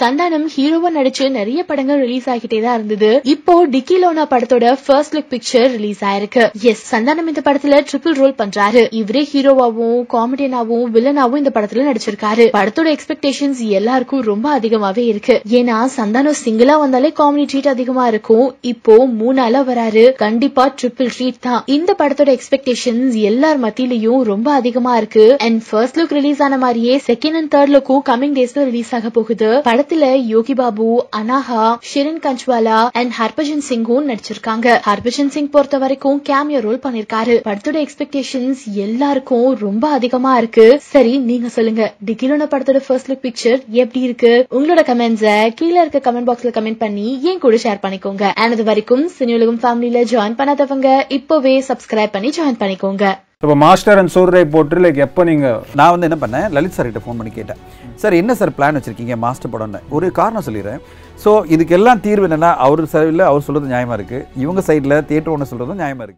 சந்தானம் ஹீரோவா நடிச்சு நிறைய படங்கள் ரிலீஸ் ஆகிட்டே தான் இருந்தது இப்போ டிக்கி லோனா படத்தோட ஃபர்ஸ்ட் லுக் பிக்சர் ரிலீஸ் ஆயிருக்கு எஸ் சந்தானம் இந்த படத்துல ட்ரிபிள் ரோல் பண்றாரு இவரே ஹீரோவாவும் காமெடியனாவும் வில்லனாவும் இந்த படத்துல நடிச்சிருக்காரு படத்தோட எக்ஸ்பெக்டேஷன்ஸ் எல்லாருக்கும் ரொம்ப அதிகமாவே இருக்கு ஏன்னா சந்தானம் சிங்கிளா வந்தாலே காமெடி ட்ரீட் அதிகமா இருக்கும் இப்போ மூணால வராரு கண்டிப்பா ட்ரிபிள் ட்ரீட் தான் இந்த படத்தோட எக்ஸ்பெக்டேஷன்ஸ் எல்லார் மத்தியிலயும் ரொம்ப அதிகமா இருக்கு அண்ட் ஃபர்ஸ்ட் லுக் ரிலீஸ் ஆன மாதிரியே செகண்ட் அண்ட் தேர்ட் லுக்கும் கமிங் டேஸ்ல ரிலீஸ் ஆக போகுது படத்துல யோகி பாபு அனாஹா ஷிரின் கஞ்ச்வாலா அண்ட் ஹர்பஜன் சிங்கும் நடிச்சிருக்காங்க ஹர்பஜன் சிங் பொறுத்த வரைக்கும் கேமியோ ரோல் பண்ணிருக்காரு படத்தோட எக்ஸ்பெக்டேஷன்ஸ் எல்லாருக்கும் ரொம்ப அதிகமா இருக்கு சரி நீங்க சொல்லுங்க டிகிலோன படத்தோட ஃபர்ஸ்ட் லுக் பிக்சர் எப்படி இருக்கு உங்களோட கமெண்ட்ஸ கீழே இருக்க கமெண்ட் பாக்ஸ்ல கமெண்ட் பண்ணி என் கூட ஷேர் பண்ணிக்கோங்க அண்ட் அது வரைக்கும் சினி உலகம் ஃபேமிலியில ஜாயின் பண்ணாதவங்க இப்போவே சப்ஸ்கிரைப் பண்ணி ஜாயின் பண்ணிக்கோங்க இப்போ மாஸ்டர் அண்ட் சூர்ரை போட்டு லைக் எப்போ நீங்கள் நான் வந்து என்ன பண்ணேன் லலித் சார் கிட்ட ஃபோன் பண்ணி கேட்டேன் சார் என்ன சார் பிளான் வச்சிருக்கீங்க மாஸ்டர் படம்னு ஒரு காரணம் சொல்லிடுறேன் ஸோ இதுக்கெல்லாம் தீர்வு என்னன்னா அவர் சைடில் அவர் சொல்கிறது நியாயமாக இருக்குது இவங்க சைடில் தியேட்டர் ஒன்று சொல்கிறதும் நியாயமாக இருக்குது